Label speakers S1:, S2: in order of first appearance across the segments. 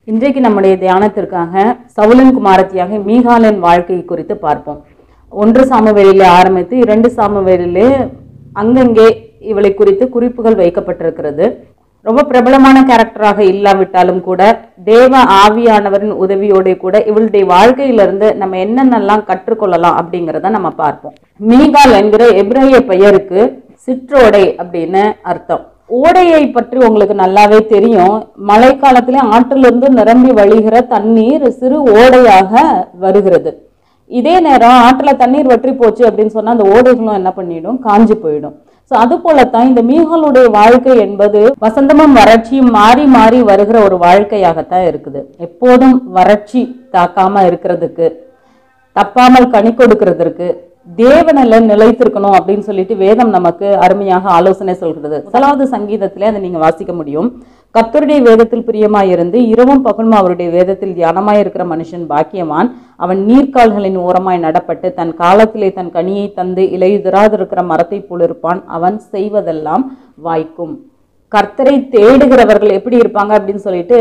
S1: இன்றைக்கு நம்முடைய தியானத்திற்காக சவுலன் குமாரத்தியாக மீகாலன் வாழ்க்கை குறித்து பார்ப்போம் ஒன்று சாமுவேலிலே ஆரம்பித்து இரண்டு சாமுவேலிலே அங்கங்கே இவளை குறித்து குறிப்புகள் வைக்கப்பட்டிருக்கிறது ரொம்ப பிரபலமான கேரக்டராக இல்லாவிட்டாலும் கூட தேவ ஆவியானவரின் உதவியோட கூட இவளுடைய வாழ்க்கையிலிருந்து நம்ம என்னென்னலாம் கற்றுக்கொள்ளலாம் அப்படிங்கிறத நம்ம பார்ப்போம் மீகால் என்கிற எப்ரேய பெயருக்கு சிற்றோடை அப்படின்னு அர்த்தம் ஓடையை பற்றி உங்களுக்கு நல்லாவே தெரியும் மழைக்காலத்திலே ஆற்றிலிருந்து நிரம்பி வழிகிற தண்ணீர் சிறு ஓடையாக வருகிறது இதே நேரம் ஆற்றுல தண்ணீர் வற்றி போச்சு அப்படின்னு சொன்னா அந்த ஓடைகளும் என்ன பண்ணிடும் காஞ்சி போயிடும் ஸோ அது போலத்தான் இந்த மீன்களுடைய வாழ்க்கை என்பது வசந்தமும் வறட்சியும் மாறி மாறி வருகிற ஒரு வாழ்க்கையாகத்தான் இருக்குது எப்போதும் வறட்சி தாக்காம இருக்கிறதுக்கு தப்பாமல் கனி கொடுக்கிறதுக்கு தேவனில நிலைத்திருக்கணும் அப்படின்னு சொல்லிட்டு வேதம் நமக்கு அருமையாக ஆலோசனை சொல்கிறது முதலாவது சங்கீதத்திலே அதை நீங்க வாசிக்க முடியும் கர்த்தருடைய வேதத்தில் பிரியமாயிருந்து இரவும் பகலும் அவருடைய வேதத்தில் தியானமாய் இருக்கிற மனுஷன் பாக்கியவான் அவன் நீர்க்கால்களின் ஓரமாய் நடப்பட்டு தன் காலத்திலே தன் கனியை தந்து இலையுதிராதிருக்கிற மரத்தை போல் இருப்பான் அவன் செய்வதெல்லாம் வாய்க்கும் கர்த்தரை தேடுகிறவர்கள் எப்படி இருப்பாங்க அப்படின்னு சொல்லிட்டு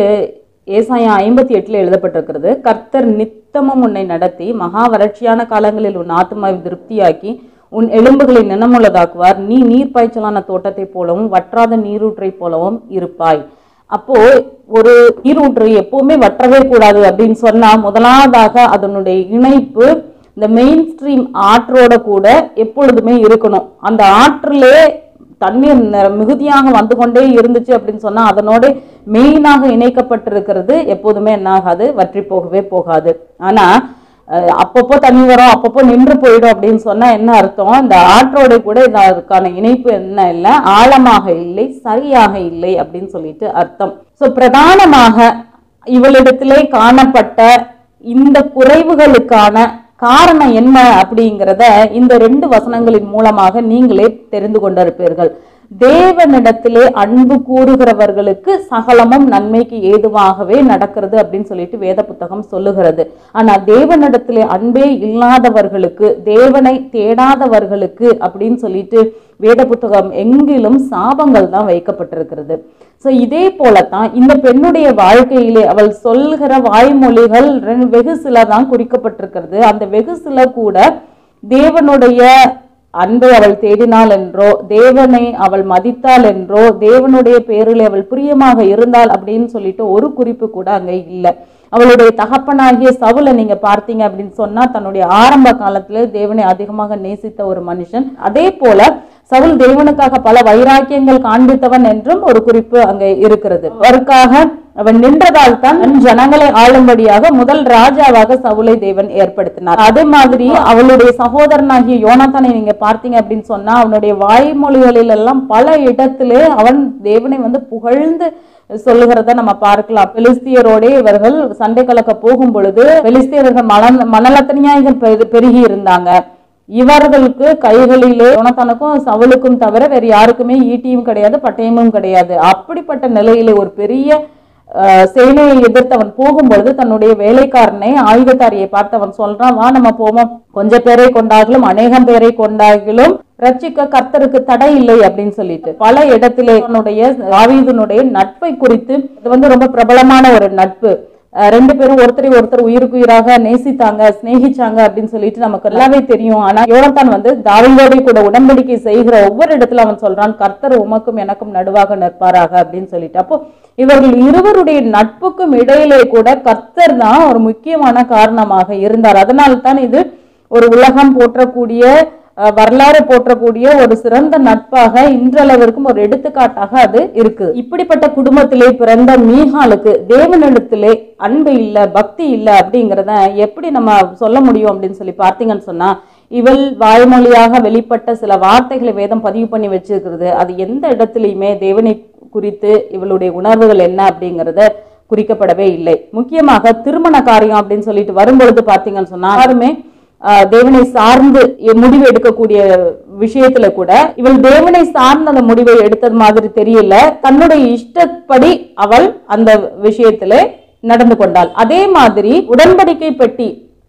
S1: ஏசாயா ஐம்பத்தி எட்டுல எழுதப்பட்டிருக்கிறது கர்த்தர் நித்தமும் உன்னை நடத்தி மகா வறட்சியான காலங்களில் உன் ஆத்மாவை திருப்தியாக்கி உன் எலும்புகளை நினமுள்ளதாக்குவார் நீ நீர் பாய்ச்சலான தோட்டத்தைப் போலவும் வற்றாத நீரூற்றைப் போலவும் இருப்பாய் அப்போ ஒரு நீரூற்று எப்பவுமே வற்றவே கூடாது அப்படின்னு சொன்னா முதலாவதாக அதனுடைய இணைப்பு இந்த மெயின் ஸ்ட்ரீம் ஆற்றோட கூட எப்பொழுதுமே இருக்கணும் அந்த ஆற்றிலே தண்ணீர் ந- மிகுதியாக வந்து கொண்டே இருந்துச்சு அப்படின்னு சொன்னா அதனோட மெயினாக இணைக்கப்பட்டிருக்கிறது எப்போதுமே என்ன ஆகாது வற்றி போகவே போகாது ஆனா அஹ், அப்பப்போ தண்ணி வரும் அப்பப்போ நின்று போயிடும் அப்படின்னு சொன்னா என்ன அர்த்தம் இந்த ஆற்றோட கூட இந்த அதுக்கான இணைப்பு என்ன இல்லை ஆழமாக இல்லை சரியாக இல்லை அப்படின்னு சொல்லிட்டு அர்த்தம் ஸோ பிரதானமாக இவளிடத்திலே காணப்பட்ட இந்த குறைவுகளுக்கான காரணம் என்ன அப்படிங்கிறத இந்த ரெண்டு வசனங்களின் மூலமாக நீங்களே தெரிந்து கொண்டிருப்பீர்கள் தேவனிடத்திலே அன்பு கூறுகிறவர்களுக்கு சகலமும் நன்மைக்கு ஏதுவாகவே நடக்கிறது அப்படின்னு சொல்லிட்டு வேத புத்தகம் சொல்லுகிறது ஆனா தேவனிடத்திலே அன்பே இல்லாதவர்களுக்கு தேவனை தேடாதவர்களுக்கு அப்படின்னு சொல்லிட்டு வேத புத்தகம் எங்கிலும் சாபங்கள் தான் வைக்கப்பட்டிருக்கிறது ஸோ இதே போலத்தான் இந்த பெண்ணுடைய வாழ்க்கையிலே அவள் சொல்கிற வாய்மொழிகள் ரெண்டு- வெகு சில தான் குறிக்கப்பட்டிருக்கிறது அந்த வெகு சில கூட தேவனுடைய அன்பை அவள் தேடினாள் என்றோ தேவனை அவள் மதித்தாள் என்றோ தேவனுடைய பேரில் அவள் பிரியமாக இருந்தாள் அப்படின்னு சொல்லிட்டு ஒரு குறிப்பு கூட அங்க இல்லை அவளுடைய தகப்பனாகிய சவுலை நீங்க பார்த்தீங்க அப்படின்னு சொன்னா தன்னுடைய ஆரம்ப காலத்துல தேவனை அதிகமாக நேசித்த ஒரு மனுஷன் அதே போல சவுல் தேவனுக்காக பல வைராக்கியங்கள் காண்பித்தவன் என்றும் ஒரு குறிப்பு அங்கே இருக்கிறது அவருக்காக அவன் நின்றதால் தான் தன் ஜனங்களை ஆளும்படியாக முதல் ராஜாவாக சவுலை தேவன் ஏற்படுத்தினார் அதே மாதிரி அவளுடைய சகோதரனாகிய யோனாத்தானை நீங்க பார்த்தீங்க அப்படின்னு சொன்னா அவனுடைய வாய்மொழிகளில் எல்லாம் பல இடத்திலே அவன் தேவனை வந்து புகழ்ந்து சொல்லுகிறத நம்ம பார்க்கலாம் பெலிஸ்தியரோட இவர்கள் சண்டை கலக்க போகும் பொழுது பெலிஸ்தியர்கள் மணல் மணலத்தனியாக பெருகி இருந்தாங்க இவர்களுக்கு கைகளிலே யோனத்தானுக்கும் சவுலுக்கும் தவிர வேற யாருக்குமே ஈட்டியும் கிடையாது பட்டயமும் கிடையாது அப்படிப்பட்ட நிலையிலே ஒரு பெரிய அஹ், சேனையை எதிர்த்து அவன் போகும்பொழுது தன்னுடைய வேலைக்காரனை ஆயுததாரியை பார்த்து அவன் சொல்றான் வா நம்ம போவோம் கொஞ்ச பேரை கொண்டாகலும் அநேகம் பேரை கொண்டாகலும் ரட்சிக்க கர்த்தருக்கு தடை இல்லை அப்படின்னு சொல்லிட்டு பல இடத்திலே அவனுடைய தாவீதுனுடைய நட்பை குறித்து இது வந்து ரொம்ப பிரபலமான ஒரு நட்பு அஹ் ரெண்டு பேரும் ஒருத்தரை ஒருத்தர் உயிருக்கு உயிராக நேசித்தாங்க சிநேகிச்சாங்க அப்படின்னு சொல்லிட்டு நமக்கு நல்லாவே தெரியும் ஆனா யோனத்தான் வந்து தாவீதோட கூட உடன்படிக்கை செய்கிற ஒவ்வொரு இடத்துல அவன் சொல்றான் கர்த்தர் உமக்கும் எனக்கும் நடுவாக நிற்பாராக அப்படின்னு சொல்லிட்டு அப்போ இவர்கள் இருவருடைய நட்புக்கும் இடையிலே கூட கர்த்தர் தான் ஒரு முக்கியமான காரணமாக இருந்தார் அதனால தான் இது ஒரு உலகம் போற்றக்கூடிய அஹ், வரலாறு போற்றக்கூடிய ஒரு சிறந்த நட்பாக இன்றளவிற்கும் ஒரு எடுத்துக்காட்டாக அது இருக்கு இப்படிப்பட்ட குடும்பத்திலே பிறந்த மீகாலுக்கு தேவனிடத்திலே அன்பு இல்ல பக்தி இல்ல அப்படிங்கிறத எப்படி நம்ம சொல்ல முடியும் அப்படின்னு சொல்லி பார்த்தீங்கன்னு சொன்னா இவள் வாய்மொழியாக வெளிப்பட்ட சில வார்த்தைகளை வேதம் பதிவு பண்ணி வச்சிருக்கிறது அது எந்த இடத்துலையுமே தேவனை குறித்து இவளுடைய உணர்வுகள் என்ன அப்படிங்கறத குறிக்கப்படவே இல்லை முக்கியமாக திருமண காரியம் அப்படின்னு சொல்லிட்டு வரும்பொழுது பார்த்தீங்கன்னு சொன்னா யாருமே ஆஹ், தேவனை சார்ந்து இ- முடிவு எடுக்கக்கூடிய விஷயத்துல கூட இவள் தேவனை சார்ந்த அந்த முடிவை எடுத்தது மாதிரி தெரியல தன்னுடைய இஷ்டப்படி அவள் அந்த விஷயத்துல நடந்து கொண்டாள் அதே மாதிரி உடன்படிக்கை பெட்டி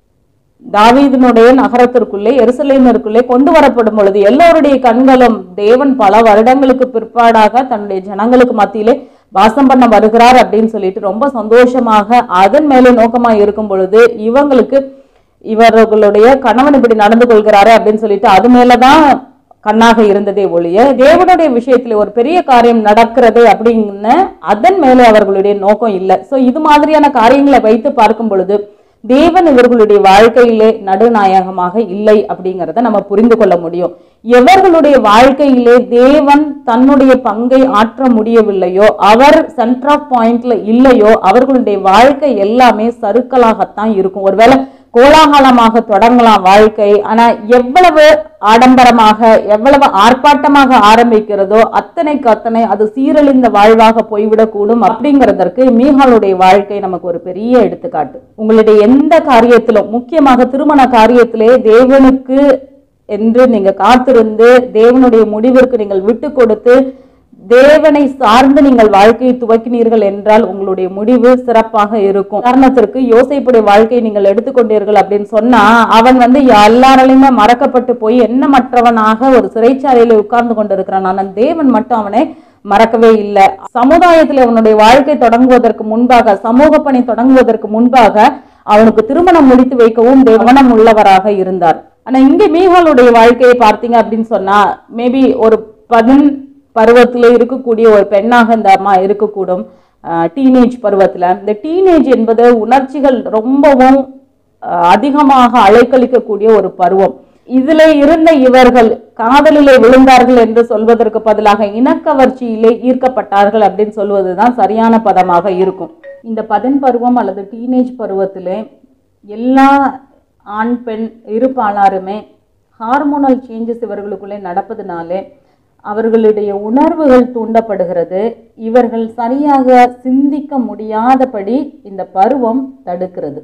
S1: தாவீதினுடைய நகரத்திற்குள்ளே எருசலேமிற்குள்ளே கொண்டு வரப்படும் பொழுது எல்லோருடைய கண்களும் தேவன் பல வருடங்களுக்கு பிற்பாடாக தன்னுடைய ஜனங்களுக்கு மத்தியிலே வாசம் பண்ண வருகிறார் அப்படின்னு சொல்லிட்டு ரொம்ப சந்தோஷமாக அதன் மேலே நோக்கமா இருக்கும் பொழுது இவங்களுக்கு இவர்களுடைய கணவன் இப்படி நடந்து கொள்கிறாரு அப்படின்னு சொல்லிட்டு அது மேலதான் கண்ணாக இருந்ததே ஒழிய தேவனுடைய விஷயத்துல ஒரு பெரிய காரியம் நடக்கிறது அப்படின்னு அதன் மேலே அவர்களுடைய நோக்கம் இல்லை சோ இது மாதிரியான காரியங்களை வைத்து பார்க்கும் பொழுது தேவன் இவர்களுடைய வாழ்க்கையிலே நடுநாயகமாக இல்லை அப்படிங்கிறத நம்ம புரிந்து கொள்ள முடியும் எவர்களுடைய வாழ்க்கையிலே தேவன் தன்னுடைய பங்கை ஆற்ற முடியவில்லையோ அவர் சென்டர் ஆஃப் பாயிண்ட்ல இல்லையோ அவர்களுடைய வாழ்க்கை எல்லாமே சறுக்கலாகத்தான் இருக்கும் ஒருவேளை கோலாகலமாக தொடங்கலாம் வாழ்க்கை ஆனா எவ்வளவு ஆடம்பரமாக எவ்வளவு ஆர்ப்பாட்டமாக ஆரம்பிக்கிறதோ அத்தனைக்கு அத்தனை அது சீரழிந்த வாழ்வாக போய்விடக்கூடும் அப்படிங்கிறதற்கு மீகாலுடைய வாழ்க்கை நமக்கு ஒரு பெரிய எடுத்துக்காட்டு உங்களுடைய எந்த காரியத்திலும் முக்கியமாக திருமண காரியத்திலே தேவனுக்கு என்று நீங்க காத்திருந்து தேவனுடைய முடிவிற்கு நீங்கள் விட்டு கொடுத்து தேவனை சார்ந்து நீங்கள் வாழ்க்கையை துவக்கினீர்கள் என்றால் உங்களுடைய முடிவு சிறப்பாக இருக்கும் உதாரணத்திற்கு யோசைப்புடைய வாழ்க்கையை நீங்கள் எடுத்துக்கொண்டீர்கள் அப்படின்னு சொன்னா அவன் வந்து எல்லாராலையுமே மறக்கப்பட்டு போய் எண்ணமற்றவனாக ஒரு சிறைச்சாலையில உட்கார்ந்து கொண்டிருக்கிறான் ஆனால் தேவன் மட்டும் அவனை மறக்கவே இல்லை சமுதாயத்தில் அவனுடைய வாழ்க்கை தொடங்குவதற்கு முன்பாக சமூக பணி தொடங்குவதற்கு முன்பாக அவனுக்கு திருமணம் முடித்து வைக்கவும் கவனம் உள்ளவராக இருந்தார் ஆனா இங்க மீகாலுடைய வாழ்க்கையை பார்த்தீங்க அப்படின்னு சொன்னா மேபி ஒரு பதின் பருவத்துல இருக்கக்கூடிய ஒரு பெண்ணாக இந்த அம்மா இருக்கக்கூடும் டீனேஜ் பருவத்துல இந்த டீனேஜ் என்பது உணர்ச்சிகள் ரொம்பவும் அஹ், அதிகமாக அலைக்கழிக்கக்கூடிய ஒரு பருவம் இதுல இருந்த இவர்கள் காதலிலே விழுந்தார்கள் என்று சொல்வதற்கு பதிலாக இனக்கவர்ச்சியிலே ஈர்க்கப்பட்டார்கள் அப்படின்னு சொல்வதுதான் சரியான பதமாக இருக்கும் இந்த பதின் பருவம் அல்லது டீனேஜ் பருவத்திலே எல்லா ஆண் பெண் இரு பாலாருமே ஹார்மோனல் சேஞ்சஸ் இவர்களுக்குள்ளே நடப்பதனாலே அவர்களுடைய உணர்வுகள் தூண்டப்படுகிறது இவர்கள் சரியாக சிந்திக்க முடியாதபடி இந்த பருவம் தடுக்கிறது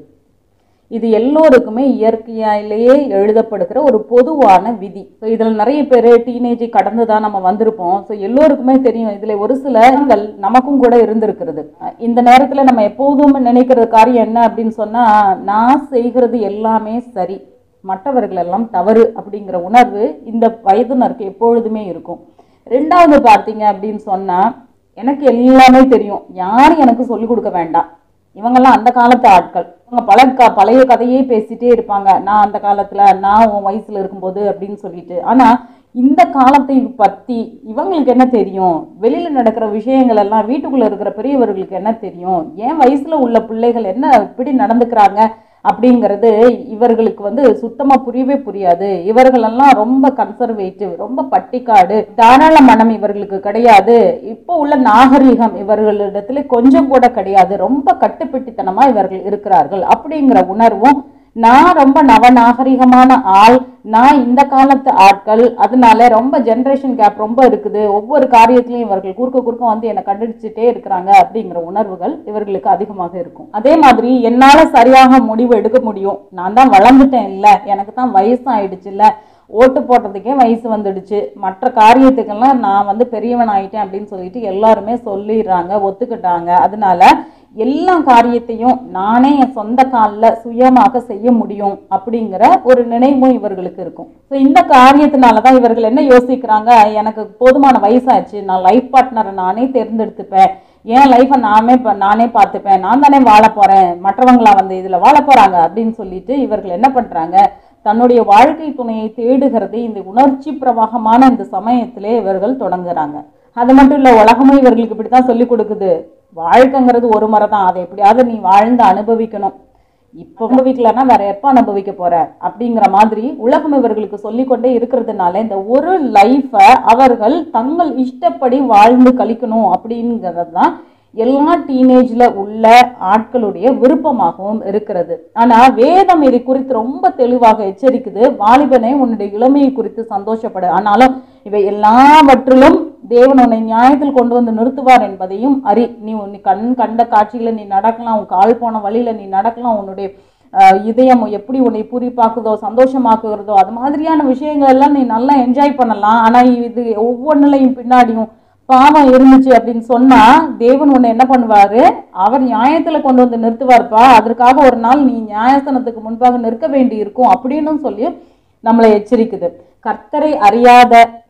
S1: இது எல்லோருக்குமே இயற்கையாலேயே எழுதப்படுகிற ஒரு பொதுவான விதி ஸோ இதில் நிறைய பேர் டீனேஜை கடந்து தான் நம்ம வந்திருப்போம் ஸோ எல்லோருக்குமே தெரியும் இதில் ஒரு சிலங்கள் நமக்கும் கூட இருந்திருக்கிறது இந்த நேரத்தில் நம்ம எப்போதும் நினைக்கிற காரியம் என்ன அப்படின்னு சொன்னால் நான் செய்கிறது எல்லாமே சரி மற்றவர்கள் எல்லாம் தவறு அப்படிங்கிற உணர்வு இந்த வயதினருக்கு எப்பொழுதுமே இருக்கும் ரெண்டாவது பார்த்தீங்க அப்படின்னு சொன்னால் எனக்கு எல்லாமே தெரியும் யாரும் எனக்கு சொல்லிக் கொடுக்க வேண்டாம் இவங்கெல்லாம் அந்த காலத்து ஆட்கள் இவங்க பல க பழைய கதையே பேசிட்டே இருப்பாங்க நான் அந்த காலத்துல நான் உன் வயசுல இருக்கும்போது அப்படின்னு சொல்லிட்டு ஆனா இந்த காலத்தை பத்தி இவங்களுக்கு என்ன தெரியும் வெளியில நடக்கிற விஷயங்கள் எல்லாம் வீட்டுக்குள்ள இருக்கிற பெரியவர்களுக்கு என்ன தெரியும் என் வயசுல உள்ள பிள்ளைகள் என்ன இப்படி நடந்துக்கிறாங்க அப்படிங்கிறது இவர்களுக்கு வந்து சுத்தமா புரியவே புரியாது இவர்களெல்லாம் ரொம்ப கன்சர்வேட்டிவ் ரொம்ப பட்டிக்காடு தாராள மனம் இவர்களுக்கு கிடையாது இப்போ உள்ள நாகரீகம் இவர்களிடத்துல கொஞ்சம் கூட கிடையாது ரொம்ப கட்டுப்பிட்டித்தனமா இவர்கள் இருக்கிறார்கள் அப்படிங்கிற உணர்வும் நான் ரொம்ப நவநாகரிகமான ஆள் நான் இந்த காலத்து ஆட்கள் அதனால ரொம்ப ஜென்ரேஷன் கேப் ரொம்ப இருக்குது ஒவ்வொரு காரியத்திலையும் இவர்கள் குறுக்க குறுக்க வந்து என்னை கண்டுபிடிச்சிட்டே இருக்கிறாங்க அப்படிங்கிற உணர்வுகள் இவர்களுக்கு அதிகமாக இருக்கும் அதே மாதிரி என்னால சரியாக முடிவு எடுக்க முடியும் நான் தான் வளர்ந்துட்டேன் இல்ல எனக்கு தான் வயசு ஆயிடுச்சு இல்ல ஓட்டு போடுறதுக்கே வயசு வந்துடுச்சு மற்ற காரியத்துக்கெல்லாம் நான் வந்து பெரியவன் ஆயிட்டேன் அப்படின்னு சொல்லிட்டு எல்லாருமே சொல்லிடுறாங்க ஒத்துக்கிட்டாங்க அதனால எல்லா காரியத்தையும் நானே என் சொந்த காலில் சுயமாக செய்ய முடியும் அப்படிங்கிற ஒரு நினைவும் இவர்களுக்கு இருக்கும் ஸோ இந்த காரியத்தினால தான் இவர்கள் என்ன யோசிக்கிறாங்க எனக்கு போதுமான வயசாச்சு நான் லைஃப் பார்ட்னரை நானே தேர்ந்தெடுத்துப்பேன் என் லைஃப்பை நானே ப- நானே பார்த்துப்பேன் நான் தானே வாழ போறேன் மற்றவங்களா வந்து இதில் வாழ போறாங்க அப்படின்னு சொல்லிட்டு இவர்கள் என்ன பண்றாங்க தன்னுடைய வாழ்க்கை துணையை தேடுகிறது இந்த உணர்ச்சி பிரவாகமான இந்த சமயத்திலே இவர்கள் தொடங்குறாங்க அது மட்டும் இல்ல உலகமும் இவர்களுக்கு இப்படித்தான் சொல்லி கொடுக்குது வாழ்க்கைங்கிறது ஒரு முறை தான் அதை எப்படியாவது நீ வாழ்ந்து அனுபவிக்கணும் இப்போ அனுபவிக்கலன்னா வேற எப்போ அனுபவிக்க போற அப்படிங்கிற மாதிரி உலகம் இவர்களுக்கு சொல்லிக்கொண்டே இருக்கிறதுனால இந்த ஒரு லைஃபை அவர்கள் தங்கள் இஷ்டப்படி வாழ்ந்து கழிக்கணும் அப்படிங்கிறது தான் எல்லா டீனேஜ்ல உள்ள ஆட்களுடைய விருப்பமாகவும் இருக்கிறது ஆனா வேதம் இது குறித்து ரொம்ப தெளிவாக எச்சரிக்குது வாலிபனே உன்னுடைய இளமையை குறித்து சந்தோஷப்படு ஆனாலும் இவை எல்லாவற்றிலும் தேவன் உன்னை நியாயத்தில் கொண்டு வந்து நிறுத்துவார் என்பதையும் அறி நீ உன் நீ கண் கண்ட காட்சியில நீ நடக்கலாம் உன் கால் போன வழியில நீ நடக்கலாம் உன்னுடைய அஹ், இதயம் எப்படி உன்னை பூரிப்பாக்குதோ சந்தோஷமாக்குகிறதோ அது மாதிரியான விஷயங்கள் எல்லாம் நீ நல்லா என்ஜாய் பண்ணலாம் ஆனா இது ஒவ்வொன்றுலையும் பின்னாடியும் பாவம் இருந்துச்சு அப்படின்னு சொன்னா தேவன் உன்னை என்ன பண்ணுவாரு அவர் நியாயத்துல கொண்டு வந்து நிறுத்துவார்ப்பா அதற்காக ஒரு நாள் நீ நியாயஸ்தானத்துக்கு முன்பாக நிற்க வேண்டி இருக்கும் அப்படின்னு சொல்லி நம்மளை எச்சரிக்குது கர்த்தரை அறியாத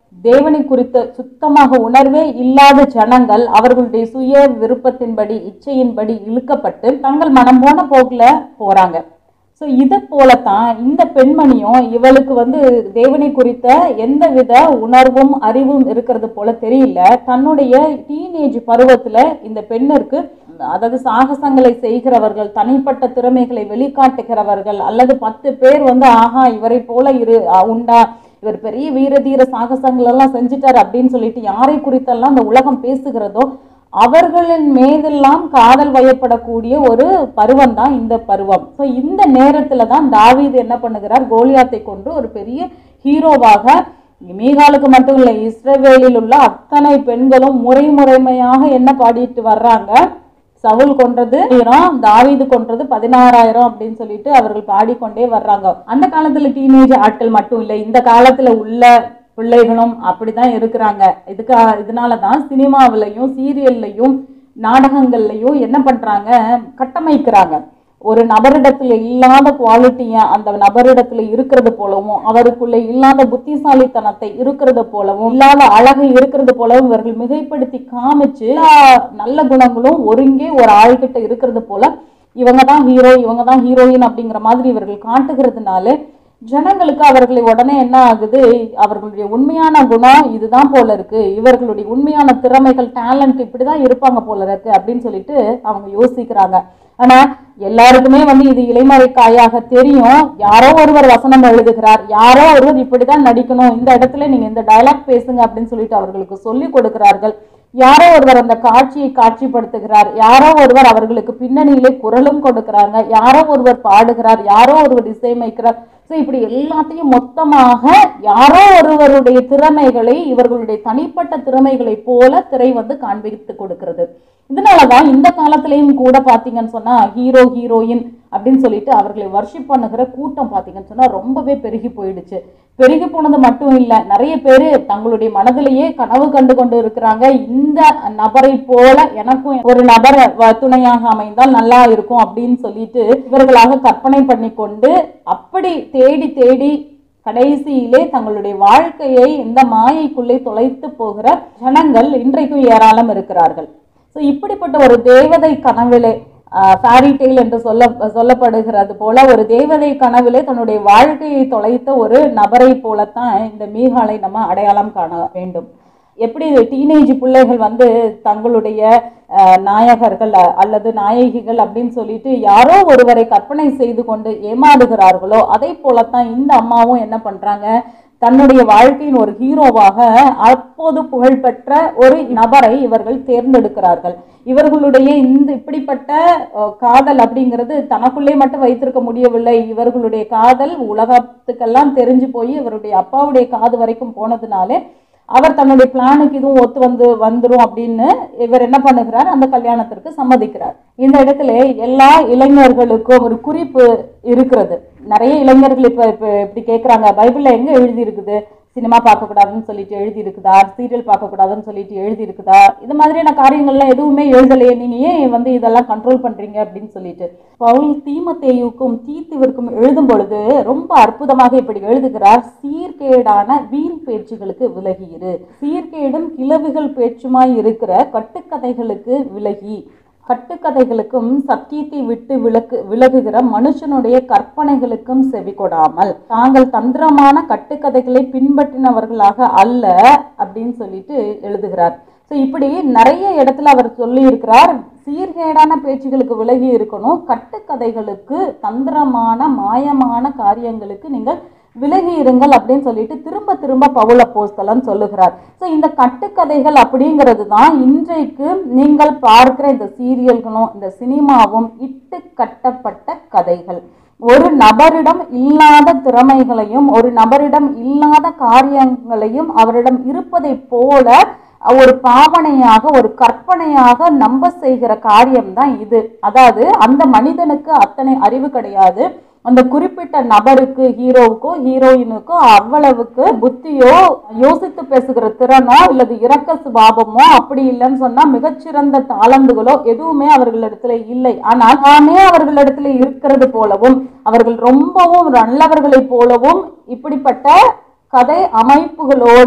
S1: தேவனை குறித்த சுத்தமாக உணர்வே இல்லாத ஜனங்கள் அவர்களுடைய சுய விருப்பத்தின்படி இச்சையின்படி இழுக்கப்பட்டு தங்கள் மனம் போன போக்குல போறாங்க ஸோ இதை போலத்தான் இந்த பெண்மணியும் இவளுக்கு வந்து தேவனை குறித்த எந்தவித உணர்வும் அறிவும் இருக்கிறது போல தெரியல தன்னுடைய டீனேஜ் பருவத்துல இந்த பெண்ணிற்கு அதாவது சாகசங்களை செய்கிறவர்கள் தனிப்பட்ட திறமைகளை வெளிக்காட்டுகிறவர்கள் அல்லது பத்து பேர் வந்து ஆஹா இவரை போல இரு அ, உண்டா இவர் பெரிய வீர தீர சாகசங்கள் எல்லாம் செஞ்சுட்டாரு அப்படின்னு சொல்லிட்டு யாரை குறித்தெல்லாம் இந்த உலகம் பேசுகிறதோ அவர்களின் மீதெல்லாம் காதல் வயப்படக்கூடிய ஒரு பருவம் தான் இந்த பருவம் ஸோ இந்த நேரத்துல தான் தாவீது என்ன பண்ணுகிறார் கோலியாத்தை கொண்டு ஒரு பெரிய ஹீரோவாக மீகாலுக்கு மட்டும் இல்லை இஸ்ரவேலில் உள்ள அத்தனை பெண்களும் முறை முறைமையாக என்ன பாடிட்டு வர்றாங்க சவுல் கொன்றது ஆயிரம் தாவீது கொன்றது பதினாறாயிரம் அப்படின்னு சொல்லிட்டு அவர்கள் பாடிக்கொண்டே வர்றாங்க அந்த காலத்துல டீனேஜ் ஆட்கள் மட்டும் இல்லை இந்த காலத்துல உள்ள பிள்ளைகளும் அப்படிதான் இருக்கிறாங்க இதுக்கு இதனால தான் சினிமாவிலையும் சீரியல்லையும் நாடகங்கள்லையும் என்ன பண்றாங்க கட்டமைக்கிறாங்க ஒரு நபரிடத்துல இல்லாத குவாலிட்டிய அந்த நபரிடத்துல இருக்கிறது போலவும் அவருக்குள்ள இல்லாத புத்திசாலித்தனத்தை இருக்கிறது போலவும் இல்லாத அழகை இருக்கிறது போலவும் இவர்கள் மிகைப்படுத்தி காமிச்சு எல்லா நல்ல குணங்களும் ஒருங்கே ஒரு ஆள்கிட்ட இருக்கிறது போல இவங்க தான் ஹீரோ இவங்க தான் ஹீரோயின் அப்படிங்கிற மாதிரி இவர்கள் காட்டுகிறதுனால ஜனங்களுக்கு அவர்களை உடனே என்ன ஆகுது அவர்களுடைய உண்மையான குணம் இதுதான் போல இருக்கு இவர்களுடைய உண்மையான திறமைகள் டேலண்ட் இப்படிதான் இருப்பாங்க போல இருக்கு அப்படின்னு சொல்லிட்டு அவங்க யோசிக்கிறாங்க ஆனா எல்லாருக்குமே வந்து இது இலைமறை காயாக தெரியும் யாரோ ஒருவர் வசனம் எழுதுகிறார் யாரோ ஒருவர் இப்படிதான் நடிக்கணும் இந்த இடத்துல நீங்க இந்த டயலாக் பேசுங்க அப்படின்னு சொல்லிட்டு அவர்களுக்கு சொல்லி கொடுக்கிறார்கள் யாரோ ஒருவர் அந்த காட்சியை காட்சிப்படுத்துகிறார் யாரோ ஒருவர் அவர்களுக்கு பின்னணியிலே குரலும் கொடுக்கிறாங்க யாரோ ஒருவர் பாடுகிறார் யாரோ ஒருவர் இசையமைக்கிறார் ஸோ இப்படி எல்லாத்தையும் மொத்தமாக யாரோ ஒருவருடைய திறமைகளை இவர்களுடைய தனிப்பட்ட திறமைகளை போல திரை வந்து காண்பித்து கொடுக்கிறது இதனாலதான் இந்த காலத்திலையும் கூட பாத்தீங்கன்னு சொன்னா ஹீரோ ஹீரோயின் அப்படின்னு சொல்லிட்டு அவர்களை வர்ஷிப் பண்ணுகிற கூட்டம் பாத்தீங்கன்னு சொன்னா ரொம்பவே பெருகி போயிடுச்சு பெருகி போனது மட்டும் இல்ல நிறைய பேரு தங்களுடைய மனதிலேயே கனவு கண்டு கொண்டு இருக்கிறாங்க இந்த நபரை போல எனக்கும் ஒரு நபர் வ- துணையாக அமைந்தால் நல்லா இருக்கும் அப்படின்னு சொல்லிட்டு இவர்களாக கற்பனை பண்ணி கொண்டு அப்படி தேடி தேடி கடைசியிலே தங்களுடைய வாழ்க்கையை இந்த மாயைக்குள்ளே தொலைத்து போகிற ஜனங்கள் இன்றைக்கும் ஏராளம் இருக்கிறார்கள் ஸோ இப்படிப்பட்ட ஒரு தேவதை கனவிலே ஃபேரி டெய்ல் என்று சொல்ல சொல்லப்படுகிறது போல ஒரு தேவதை கனவிலே தன்னுடைய வாழ்க்கையை தொலைத்த ஒரு நபரை போலத்தான் இந்த மீகாலை நம்ம அடையாளம் காண வேண்டும் எப்படி டீனேஜ் பிள்ளைகள் வந்து தங்களுடைய அஹ், நாயகர்கள் அ- அல்லது நாயகிகள் அப்படின்னு சொல்லிட்டு யாரோ ஒருவரை கற்பனை செய்து கொண்டு ஏமாறுகிறார்களோ அதே போலத்தான் இந்த அம்மாவும் என்ன பண்றாங்க தன்னுடைய வாழ்க்கையின் ஒரு ஹீரோவாக அப்போது புகழ்பெற்ற ஒரு நபரை இவர்கள் தேர்ந்தெடுக்கிறார்கள் இவர்களுடைய இந்த இப்படிப்பட்ட அஹ், காதல் அப்படிங்கிறது தனக்குள்ளே மட்டும் வைத்திருக்க முடியவில்லை இவர்களுடைய காதல் உலகத்துக்கெல்லாம் தெரிஞ்சு போய் இவருடைய அப்பாவுடைய காது வரைக்கும் போனதுனாலே அவர் தன்னுடைய பிளானுக்கு இதுவும் ஒத்து வந்து வந்துரும் அப்படின்னு இவர் என்ன பண்ணுகிறார் அந்த கல்யாணத்திற்கு சம்மதிக்கிறார் இந்த இடத்துல எல்லா இளைஞர்களுக்கும் ஒரு குறிப்பு இருக்கிறது நிறைய இளைஞர்கள் இப்ப இப்ப இப்படி கேக்குறாங்க பைபிள்ல எங்க எழுதி இருக்குது சினிமா பார்க்க கூடாதுன்னு சொல்லிட்டு எழுதி இருக்குதா சீரியல் பார்க்க கூடாதுன்னு சொல்லிட்டு எழுதி இருக்குதா இது மாதிரியான காரியங்கள்லாம் எதுவுமே எழுதலையே நீங்க ஏன் வந்து இதெல்லாம் கண்ட்ரோல் பண்றீங்க அப்படின்னு சொல்லிட்டு பவுல் தீமத்தேயுக்கும் தீத்துவிற்கும் எழுதும் பொழுது ரொம்ப அற்புதமாக இப்படி எழுதுகிறார் சீர்கேடான வீண் பேச்சுகளுக்கு விலகியிரு சீர்கேடும் கிளவுகள் பேச்சுமாய் இருக்கிற கட்டுக்கதைகளுக்கு விலகி கட்டுக்கதைகளுக்கும் சத்தியத்தை விட்டு விலக்கு விலகுகிற மனுஷனுடைய கற்பனைகளுக்கும் செவி கொடாமல் தாங்கள் தந்திரமான கட்டுக்கதைகளை பின்பற்றினவர்களாக அல்ல அப்படின்னு சொல்லிட்டு எழுதுகிறார் ஸோ இப்படி நிறைய இடத்துல அவர் சொல்லி இருக்கிறார் சீர்கேடான பேச்சுகளுக்கு விலகி இருக்கணும் கட்டுக்கதைகளுக்கு தந்திரமான மாயமான காரியங்களுக்கு நீங்கள் விலகி இருங்கள் அப்படின்னு சொல்லிட்டு திரும்ப திரும்ப பவுல போஸ்தலன் சொல்லுகிறார் ஸோ இந்த கட்டுக்கதைகள் அப்படிங்கிறது தான் இன்றைக்கு நீங்கள் பார்க்கிற இந்த சீரியல்களும் இந்த சினிமாவும் இட்டு கட்டப்பட்ட கதைகள் ஒரு நபரிடம் இல்லாத திறமைகளையும் ஒரு நபரிடம் இல்லாத காரியங்களையும் அவரிடம் இருப்பதை போல ஒரு பாவனையாக ஒரு கற்பனையாக நம்ப செய்கிற காரியம்தான் இது அதாவது அந்த மனிதனுக்கு அத்தனை அறிவு கிடையாது அந்த குறிப்பிட்ட நபருக்கு ஹீரோவுக்கோ ஹீரோயினுக்கோ அவ்வளவுக்கு புத்தியோ யோசித்து பேசுகிற திறனோ அல்லது இரக்க சுபாவமோ அப்படி இல்லைன்னு சொன்னா மிகச்சிறந்த தாளந்துகளோ எதுவுமே அவர்களிடத்துல இல்லை ஆனால் தாமே அவர்களிடத்துல இருக்கிறது போலவும் அவர்கள் ரொம்பவும் நல்லவர்களைப் போலவும் இப்படிப்பட்ட கதை அமைப்புகளோடு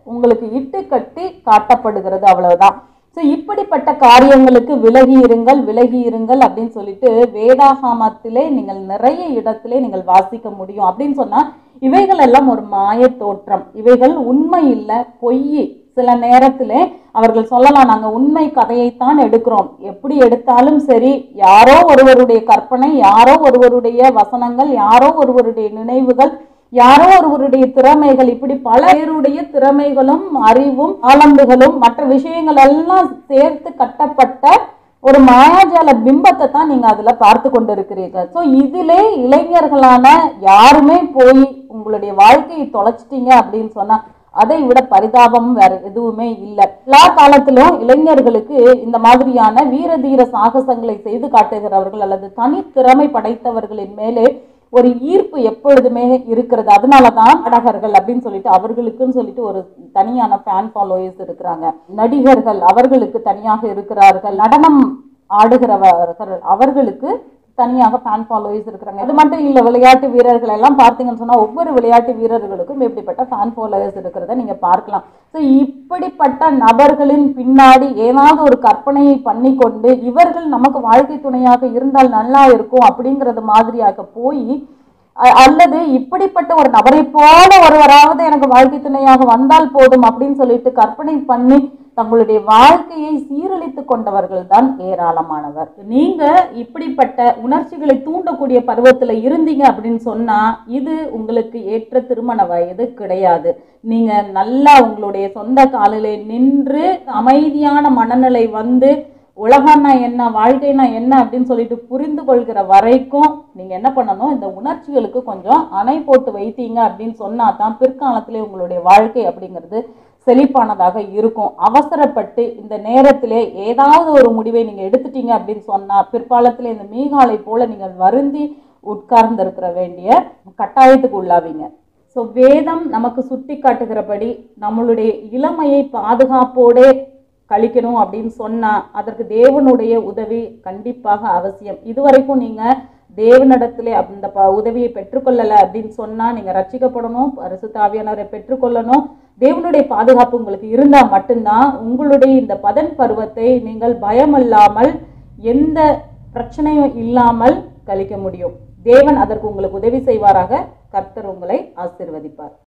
S2: உங்களுக்கு இட்டு கட்டி காட்டப்படுகிறது அவ்வளவுதான் ஸோ இப்படிப்பட்ட காரியங்களுக்கு விலகி இருங்கள் விலகி இருங்கள் அப்படின்னு சொல்லிட்டு வேதாகாமத்திலே நீங்கள் நிறைய இடத்திலே நீங்கள் வாசிக்க முடியும் அப்படின்னு சொன்னா இவைகள் எல்லாம் ஒரு மாய தோற்றம் இவைகள் உண்மை இல்லை பொய் சில நேரத்திலே அவர்கள் சொல்லலாம் நாங்க உண்மை கதையைத்தான் எடுக்கிறோம் எப்படி எடுத்தாலும் சரி யாரோ ஒருவருடைய கற்பனை யாரோ ஒருவருடைய வசனங்கள் யாரோ ஒருவருடைய நினைவுகள் யாரோ ஒருவருடைய திறமைகள் இப்படி பல பேருடைய திறமைகளும் அறிவும் ஆலம்புகளும் மற்ற விஷயங்கள் எல்லாம் சேர்த்து கட்டப்பட்ட ஒரு மாயாஜால பிம்பத்தை தான் நீங்க அதுல பார்த்து கொண்டிருக்கிறீர்கள் ஸோ இதிலே இளைஞர்களான யாருமே போய் உங்களுடைய வாழ்க்கையை தொலைச்சிட்டீங்க அப்படின்னு சொன்னா அதை விட பரிதாபம் வேற எதுவுமே இல்லை எல்லா காலத்திலும் இளைஞர்களுக்கு இந்த மாதிரியான வீர தீர சாகசங்களை செய்து காட்டுகிறவர்கள் அல்லது தனித்திறமை படைத்தவர்களின் மேலே ஒரு ஈர்ப்பு எப்பொழுதுமே இருக்கிறது அதனாலதான் நாடகர்கள் அப்படின்னு சொல்லிட்டு அவர்களுக்குன்னு சொல்லிட்டு ஒரு தனியான ஃபேன் ஃபாலோயர்ஸ் இருக்கிறாங்க நடிகர்கள் அவர்களுக்கு தனியாக இருக்கிறார்கள் நடனம் ஆடுகிறவர்கள் அவர்களுக்கு தனியாக ஃபேன் ஃபாலோயர்ஸ் இருக்கிறாங்க இது மட்டும் இல்லை விளையாட்டு வீரர்கள் எல்லாம் பார்த்தீங்கன்னு சொன்னா ஒவ்வொரு விளையாட்டு வீரர்களுக்கும் இப்படிப்பட்ட ஃபேன் ஃபாலோயர்ஸ் இருக்கிறத நீங்க பார்க்கலாம் ஸோ இப்படிப்பட்ட நபர்களின் பின்னாடி ஏதாவது ஒரு கற்பனையை பண்ணி கொண்டு இவர்கள் நமக்கு வாழ்க்கை துணையாக இருந்தால் நல்லா இருக்கும் அப்படிங்கிறது மாதிரியாக போய் அ- அல்லது இப்படிப்பட்ட ஒரு நபரை போல ஒருவராவது எனக்கு வாழ்க்கை துணையாக வந்தால் போதும் அப்படின்னு சொல்லிட்டு கற்பனை பண்ணி தங்களுடைய வாழ்க்கையை சீரழித்து கொண்டவர்கள் தான் ஏராளமானவர் நீங்க இப்படிப்பட்ட உணர்ச்சிகளை தூண்டக்கூடிய பருவத்துல இருந்தீங்க அப்படின்னு சொன்னா இது உங்களுக்கு ஏற்ற திருமண வயது கிடையாது நீங்க நல்லா உங்களுடைய சொந்த காலிலே நின்று அமைதியான மனநிலை வந்து உலகம்னா என்ன வாழ்க்கைனா என்ன அப்படின்னு சொல்லிட்டு புரிந்து கொள்கிற வரைக்கும் நீங்க என்ன பண்ணணும் இந்த உணர்ச்சிகளுக்கு கொஞ்சம் அணை போட்டு வைத்தீங்க அப்படின்னு சொன்னா தான் பிற்காலத்திலே உங்களுடைய வாழ்க்கை அப்படிங்கிறது செழிப்பானதாக இருக்கும் அவசரப்பட்டு இந்த நேரத்திலே ஏதாவது ஒரு முடிவை நீங்க எடுத்துட்டீங்க அப்படின்னு சொன்னா பிற்காலத்திலே இந்த மீகாலை போல நீங்கள் வருந்தி உட்கார்ந்து இருக்கிற வேண்டிய கட்டாயத்துக்கு உள்ளாவீங்க ஸோ வேதம் நமக்கு சுட்டி காட்டுகிறபடி நம்மளுடைய இளமையை பாதுகாப்போடே கழிக்கணும் அப்படின்னு சொன்னா அதற்கு தேவனுடைய உதவி கண்டிப்பாக அவசியம் இதுவரைக்கும் நீங்க தேவனிடத்திலே அந்த ப உதவியை பெற்றுக்கொள்ளலை அப்படின்னு சொன்னா நீங்க ரட்சிக்கப்படணும் பரிசுத்த ஆவியானவரை பெற்றுக்கொள்ளணும் தேவனுடைய பாதுகாப்பு உங்களுக்கு இருந்தா மட்டும்தான் உங்களுடைய இந்த பதன் பருவத்தை நீங்கள் பயமில்லாமல் எந்த பிரச்சனையும் இல்லாமல் கழிக்க முடியும் தேவன் அதற்கு உங்களுக்கு உதவி செய்வாராக கர்த்தர் உங்களை ஆசீர்வதிப்பார்